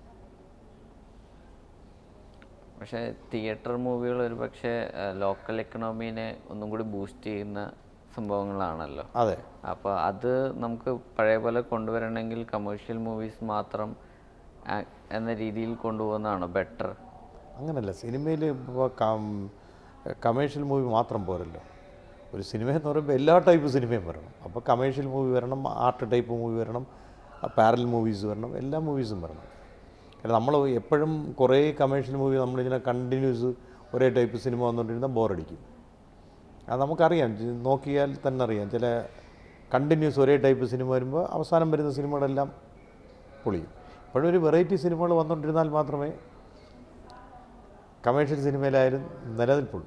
പക്ഷേ തിയേറ്റർ മൂവികൾ ഒരു പക്ഷേ ലോക്കൽ എക്കണോമീനെ ഒന്നും കൂടി ബൂസ്റ്റ് ചെയ്യുന്ന സംഭവങ്ങളാണല്ലോ അതെ അപ്പോൾ അത് നമുക്ക് പഴയ പോലെ കൊണ്ടുവരണമെങ്കിൽ കമേഴ്ഷ്യൽ മൂവീസ് മാത്രം ആ- എന്ന രീതിയിൽ കൊണ്ടുപോകുന്നതാണോ ബെറ്റർ അങ്ങനല്ല സിനിമയിൽ ഇപ്പോൾ കമേഴ്ഷ്യൽ മൂവി മാത്രം പോരല്ലോ ഒരു സിനിമ എന്ന് പറയുമ്പോൾ എല്ലാ ടൈപ്പ് സിനിമയും വരണം അപ്പോൾ കമേഴ്ഷ്യൽ മൂവി വരണം ആർട്ട് ടൈപ്പ് മൂവി വരണം പാരൽ മൂവീസ് വരണം എല്ലാ മൂവീസും വരണം കാരണം നമ്മൾ എപ്പോഴും കുറേ കമേഴ്ഷ്യൽ മൂവി നമ്മളിങ്ങനെ കണ്ടിന്യൂസ് ഒരേ ടൈപ്പ് സിനിമ വന്നുകൊണ്ടിരുന്നാൽ ബോറടിക്കും അത് നമുക്കറിയാം ജ് നോക്കിയാൽ തന്നെ അറിയാം ചില കണ്ടിന്യൂസ് ഒരേ ടൈപ്പ് സിനിമ വരുമ്പോൾ അവസാനം വരുന്ന സിനിമകളെല്ലാം പൊളിയും ഇപ്പോഴും ഒരു വെറൈറ്റി സിനിമകൾ വന്നുകൊണ്ടിരുന്നാൽ മാത്രമേ കമേഴ്ഷ്യൽ സിനിമയിലായാലും നിലനിൽപ്പുള്ളൂ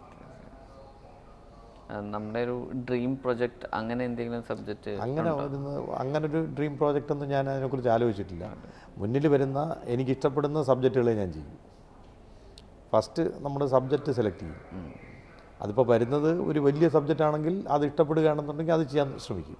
നമ്മുടെ ഒരു ഡ്രീം പ്രൊജക്റ്റ് അങ്ങനെ എന്തെങ്കിലും സബ്ജക്റ്റ് അങ്ങനെ ഒരു അങ്ങനെ ഒരു ഡ്രീം പ്രോജക്റ്റ് ഒന്നും ഞാൻ അതിനെക്കുറിച്ച് ആലോചിച്ചിട്ടില്ല മുന്നിൽ വരുന്ന എനിക്ക് ഇഷ്ടപ്പെടുന്ന സബ്ജക്റ്റുകളെ ഞാൻ ചെയ്യും ഫസ്റ്റ് നമ്മൾ സബ്ജക്റ്റ് സെലക്ട് ചെയ്യും അതിപ്പോൾ വരുന്നത് ഒരു വലിയ സബ്ജക്റ്റ് ആണെങ്കിൽ അത് ഇഷ്ടപ്പെടുകയാണെന്നുണ്ടെങ്കിൽ അത് ചെയ്യാൻ ശ്രമിക്കും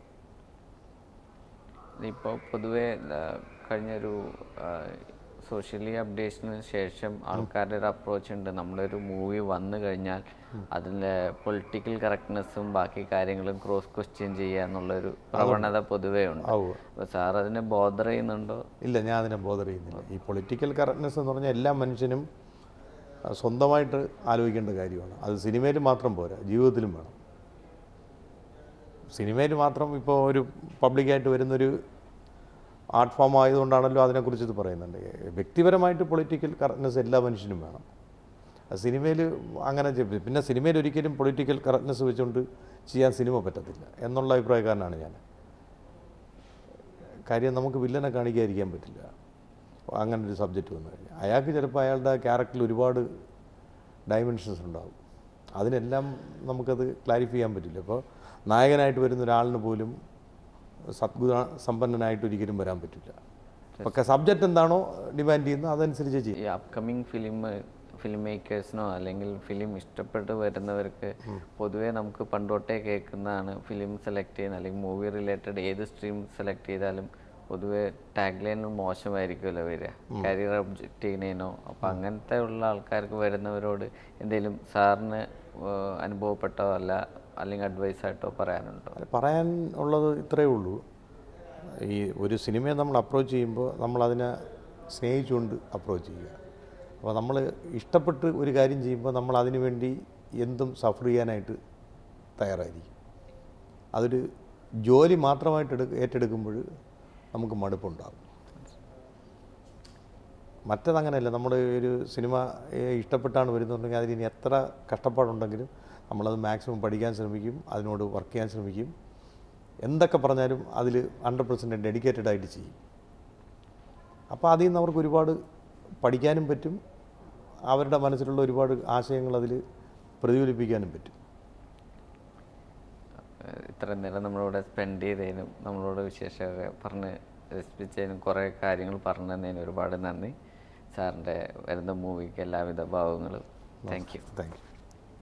ഇപ്പോൾ പൊതുവെ ആ, കഴിഞ്ഞൊരു സോഷ്യലി അപ്ഡേഷന് ശേഷം ആൾക്കാരുടെ ഒരു അപ്രോച്ച് ഉണ്ട് നമ്മളൊരു മൂവി വന്നു കഴിഞ്ഞാൽ അതിൻ്റെ പൊളിറ്റിക്കൽ കറക്റ്റ്നെസ്സും ബാക്കി കാര്യങ്ങളും ക്രോസ് ക്വസ്റ്റ്യൻ ചെയ്യുക എന്നുള്ളൊരു പ്രവണത പൊതുവേ ഉണ്ട് ആവുക അപ്പോൾ സാർ അതിനെ ബോധർ ചെയ്യുന്നുണ്ടോ ഇല്ല ഞാൻ അതിനെ ബോധർ ചെയ്യുന്നില്ല ഈ പൊളിറ്റിക്കൽ കറക്റ്റ്നെസ് എന്ന് പറഞ്ഞാൽ എല്ലാ മനുഷ്യനും ആ, സ്വന്തമായിട്ട് ആലോചിക്കേണ്ട കാര്യമാണ് അത് സിനിമയിൽ മാത്രം പോരാ ജീവിതത്തിലും വേണം സിനിമയിൽ മാത്രം ഇപ്പോൾ ഒരു പബ്ലിക്കായിട്ട് വരുന്നൊരു ആർട്ട് ഫോം ആയതുകൊണ്ടാണല്ലോ അതിനെക്കുറിച്ച് ഇത് പറയുന്നുണ്ട് വ്യക്തിപരമായിട്ട് പൊളിറ്റിക്കൽ കറക്റ്റ്നെസ് എല്ലാ മനുഷ്യനും വേണം അത് സിനിമയിൽ അങ്ങനെ ചെയ്യ- പിന്നെ സിനിമയിൽ ഒരിക്കലും പൊളിറ്റിക്കൽ കറക്റ്റ്നെസ് വെച്ചുകൊണ്ട് ചെയ്യാൻ സിനിമ പറ്റത്തില്ല എന്നുള്ള അഭിപ്രായക്കാരനാണ് ഞാൻ കാര്യം നമുക്ക് വില്ലനെ കാണിക്കാതിരിക്കാൻ പറ്റില്ല അങ്ങനെ ഒരു സബ്ജക്റ്റ് വന്നു കഴിഞ്ഞാൽ അയാൾക്ക് ചിലപ്പോൾ അയാളുടെ ക്യാരക്ടറിൽ ഒരുപാട് ഡയമെൻഷൻസ് ഉണ്ടാകും അതിനെല്ലാം നമുക്കത് ക്ലാരിഫൈ ചെയ്യാൻ പറ്റില്ല അപ്പോൾ നായകനായിട്ട് വരുന്ന ഒരാളിന് പോലും സദ്ഗുണ സമ്പന്നനായിട്ട് ഒരിക്കലും വരാൻ പറ്റില്ല അപ്പോൾ സബ്ജക്റ്റ് എന്താണോ ഡിമാൻഡ് ചെയ്യുന്നത് അതനുസരിച്ച് ചെയ്യും ഈ അപ്കമിങ് ഫിലിം ഫിലിം മേക്കേഴ്സിനോ അല്ലെങ്കിൽ ഫിലിം ഇഷ്ടപ്പെട്ട് വരുന്നവർക്ക് പൊതുവേ നമുക്ക് പണ്ടോട്ടേ കേൾക്കുന്നതാണ് ഫിലിം സെലക്ട് ചെയ്യുന്ന അല്ലെങ്കിൽ മൂവി റിലേറ്റഡ് ഏത് സ്ട്രീം സെലക്ട് ചെയ്താലും പൊതുവേ ടാഗ് ലൈൻ മോശമായിരിക്കുമല്ലോ വരിക കരിയർ ഒബ്ജക്റ്റ് ചെയ്യുന്നതിനോ അപ്പം അങ്ങനത്തെ ഉള്ള ആൾക്കാർക്ക് വരുന്നവരോട് എന്തെങ്കിലും സാറിന് ഏഹ്, അനുഭവപ്പെട്ടോ അല്ല അല്ലെങ്കിൽ അഡ്വൈസ് ആയിട്ടോ പറയാനുണ്ടോ അത് പറയാൻ ഉള്ളത് ഇത്രയേ ഉള്ളൂ ഈ ഒരു സിനിമയെ നമ്മൾ അപ്രോച്ച് ചെയ്യുമ്പോൾ നമ്മളതിനെ സ്നേഹിച്ചുകൊണ്ട് അപ്രോച്ച് ചെയ്യുക അപ്പോൾ നമ്മൾ ഇഷ്ടപ്പെട്ട് ഒരു കാര്യം ചെയ്യുമ്പോൾ നമ്മൾ അതിനു വേണ്ടി എന്തും സഫർ ചെയ്യാനായിട്ട് തയ്യാറായിരിക്കും അതൊരു ജോലി മാത്രമായിട്ട് എടുക്ക ഏറ്റെടുക്കുമ്പോൾ നമുക്ക് മടുപ്പുണ്ടാകും മറ്റതങ്ങനെയല്ല നമ്മൾ ഒരു സിനിമ ഏഹ്, ഇഷ്ടപ്പെട്ടാണ് വരുന്നുണ്ടെങ്കിൽ അതിന് ഇനി എത്ര കഷ്ടപ്പാടുണ്ടെങ്കിലും നമ്മളത് മാക്സിമം പഠിക്കാൻ ശ്രമിക്കും അതിനോട് വർക്ക് ചെയ്യാൻ ശ്രമിക്കും എന്തൊക്കെ പറഞ്ഞാലും അതിൽ ഹൺഡ്രഡ് പെർസെൻറ്റ് ഡെഡിക്കേറ്റഡ് ആയിട്ട് ചെയ്യും അപ്പോൾ അതിൽ നിന്ന് അവർക്ക് ഒരുപാട് പഠിക്കാനും പറ്റും അവരുടെ മനസ്സിലുള്ള ഒരുപാട് ആശയങ്ങൾ അതിൽ പ്രതിഫലിപ്പിക്കാനും പറ്റും ഏഹ് ഇത്ര നേരം നമ്മളോട് സ്പെൻഡ് ചെയ്തതിനും നമ്മളോട് വിശേഷമൊക്കെ പറഞ്ഞ് രസിപ്പിച്ചതിനും കുറേ കാര്യങ്ങൾ പറഞ്ഞു തന്നതിന് ഒരുപാട് നന്ദി സാറിൻ്റെ വരുന്ന മൂവിക്ക് എല്ലാവിധ ഭാവങ്ങളും താങ്ക് യു താങ്ക് യു